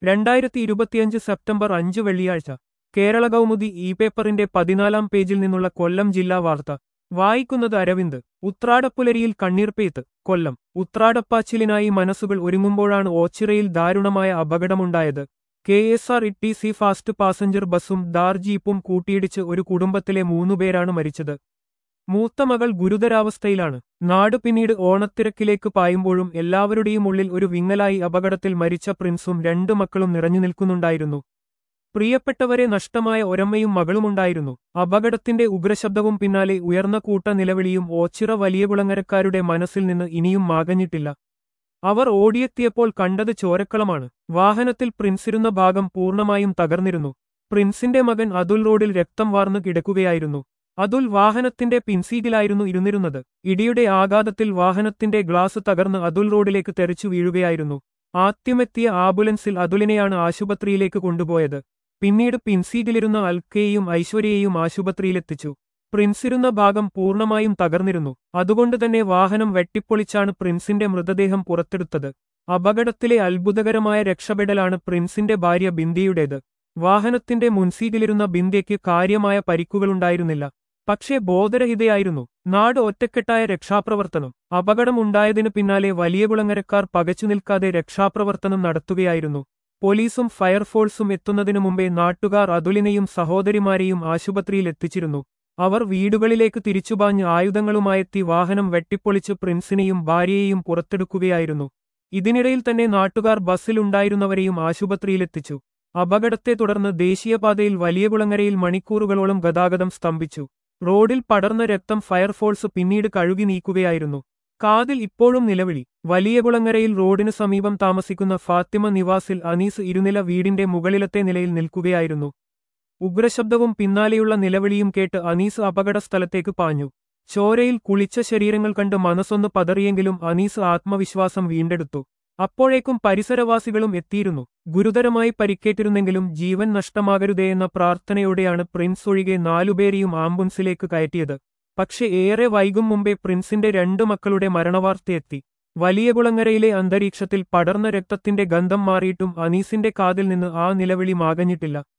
രണ്ടായിരത്തി ഇരുപത്തിയഞ്ച് സെപ്റ്റംബർ അഞ്ച് വെള്ളിയാഴ്ച കേരള കൗമുദി ഇ പേപ്പറിന്റെ പതിനാലാം പേജിൽ നിന്നുള്ള കൊല്ലം ജില്ലാ വാർത്ത വായിക്കുന്നത് അരവിന്ദ് ഉത്രാടപ്പുലരിയിൽ കണ്ണീർപ്പെയ്ത്ത് കൊല്ലം ഉത്രാടപ്പാച്ചിലിനായി മനസ്സുകൾ ഒരുങ്ങുമ്പോഴാണ് ഓച്ചിറയിൽ ദാരുണമായ അപകടമുണ്ടായത് K S R E T C fast passenger ബസ്സും ഡാർ ജീപ്പും കൂട്ടിയിടിച്ച് ഒരു കുടുംബത്തിലെ മൂന്നുപേരാണ് മരിച്ചത് മൂത്ത മകൾ ഗുരുതരാവസ്ഥയിലാണ് നാട് പിന്നീട് ഓണത്തിരക്കിലേക്ക് പായുമ്പോഴും എല്ലാവരുടെയും ഉള്ളിൽ ഒരു വിങ്ങലായി അപകടത്തിൽ മരിച്ച പ്രിൻസും രണ്ടു മക്കളും നിറഞ്ഞു നിൽക്കുന്നുണ്ടായിരുന്നു പ്രിയപ്പെട്ടവരെ നഷ്ടമായ ഒരമ്മയും മകളുമുണ്ടായിരുന്നു അപകടത്തിന്റെ ഉഗ്രശബ്ദവും പിന്നാലെ ഉയർന്ന കൂട്ട നിലവിളിയും ഓച്ചിറ വലിയകുളങ്ങരക്കാരുടെ മനസ്സിൽ നിന്ന് ഇനിയും മാകഞ്ഞിട്ടില്ല അവർ ഓടിയെത്തിയപ്പോൾ കണ്ടത് ചോരക്കളമാണ് വാഹനത്തിൽ പ്രിൻസിരുന്ന ഭാഗം പൂർണ്ണമായും തകർന്നിരുന്നു പ്രിൻസിന്റെ മകൻ അതുൽ റോഡിൽ രക്തം വാർന്നു കിടക്കുകയായിരുന്നു അതുൽ വാഹനത്തിന്റെ പിൻസീറ്റിലായിരുന്നു ഇരുന്നിരുന്നത് ഇടിയുടെ ആഘാതത്തിൽ വാഹനത്തിന്റെ ഗ്ലാസ് തകർന്ന് അതുൽ റോഡിലേക്ക് തെറിച്ചു വീഴുകയായിരുന്നു ആദ്യമെത്തിയ ആംബുലൻസിൽ അതുലിനെയാണ് ആശുപത്രിയിലേക്ക് കൊണ്ടുപോയത് പിന്നീട് പിൻസീറ്റിലിരുന്ന അൽക്കയെയും ഐശ്വര്യയെയും ആശുപത്രിയിലെത്തിച്ചു പ്രിൻസിരുന്ന ഭാഗം പൂർണ്ണമായും തകർന്നിരുന്നു അതുകൊണ്ടുതന്നെ വാഹനം വെട്ടിപ്പൊളിച്ചാണ് പ്രിൻസിന്റെ മൃതദേഹം പുറത്തെടുത്തത് അപകടത്തിലെ അത്ഭുതകരമായ രക്ഷപ്പെടലാണ് പ്രിൻസിന്റെ ഭാര്യ ബിന്ദിയുടേത് വാഹനത്തിന്റെ മുൻസീറ്റിലിരുന്ന ബിന്ദയ്ക്ക് കാര്യമായ പരിക്കുകളുണ്ടായിരുന്നില്ല പക്ഷേ ബോധരഹിതയായിരുന്നു നാട് ഒറ്റക്കെട്ടായ രക്ഷാപ്രവർത്തനം അപകടമുണ്ടായതിനു പിന്നാലെ വലിയകുളങ്ങരക്കാർ പകച്ചു നിൽക്കാതെ രക്ഷാപ്രവർത്തനം നടത്തുകയായിരുന്നു പോലീസും ഫയർഫോഴ്സും എത്തുന്നതിനു മുമ്പേ നാട്ടുകാർ അതുലിനെയും സഹോദരിമാരെയും ആശുപത്രിയിൽ എത്തിച്ചിരുന്നു അവർ വീടുകളിലേക്ക് തിരിച്ചുപാഞ്ഞ് ആയുധങ്ങളുമായെത്തി വാഹനം വെട്ടിപ്പൊളിച്ച് പ്രിൻസിനെയും ഭാര്യയെയും പുറത്തെടുക്കുകയായിരുന്നു ഇതിനിടയിൽ തന്നെ നാട്ടുകാർ ബസ്സിലുണ്ടായിരുന്നവരെയും ആശുപത്രിയിലെത്തിച്ചു അപകടത്തെ തുടർന്ന് ദേശീയപാതയിൽ വലിയകുളങ്ങരയിൽ മണിക്കൂറുകളോളം ഗതാഗതം സ്തംഭിച്ചു റോഡിൽ പടർന്ന രക്തം ഫയർഫോഴ്സ് പിന്നീട് കഴുകി നീക്കുകയായിരുന്നു കാതിൽ ഇപ്പോഴും നിലവിളി വലിയകുളങ്ങരയിൽ റോഡിനു സമീപം താമസിക്കുന്ന ഫാത്തിമ നിവാസിൽ അനീസ് ഇരുനില വീടിന്റെ മുകളിലത്തെ നിലയിൽ നിൽക്കുകയായിരുന്നു ഉഗ്രശബ്ദവും പിന്നാലെയുള്ള നിലവിളിയും കേട്ട് അനീസ് അപകടസ്ഥലത്തേക്ക് പാഞ്ഞു ചോരയിൽ കുളിച്ച ശരീരങ്ങൾ കണ്ട് മനസ്സൊന്ന് പതറിയെങ്കിലും അനീസ് ആത്മവിശ്വാസം വീണ്ടെടുത്തു അപ്പോഴേക്കും പരിസരവാസികളും എത്തിയിരുന്നു ഗുരുതരമായി പരിക്കേറ്റിരുന്നെങ്കിലും ജീവൻ നഷ്ടമാകരുതേയെന്ന പ്രാർത്ഥനയോടെയാണ് പ്രിൻസ് ഒഴികെ നാലുപേരെയും ആംബുലൻസിലേക്ക് കയറ്റിയത് പക്ഷെ ഏറെ വൈകും മുമ്പേ പ്രിൻസിന്റെ രണ്ടു മക്കളുടെ മരണവാർത്തയെത്തി വലിയകുളങ്ങരയിലെ അന്തരീക്ഷത്തിൽ പടർന്ന രക്തത്തിന്റെ ഗന്ധം മാറിയിട്ടും അനീസിന്റെ കാതിൽ നിന്ന് ആ നിലവിളി മാകഞ്ഞിട്ടില്ല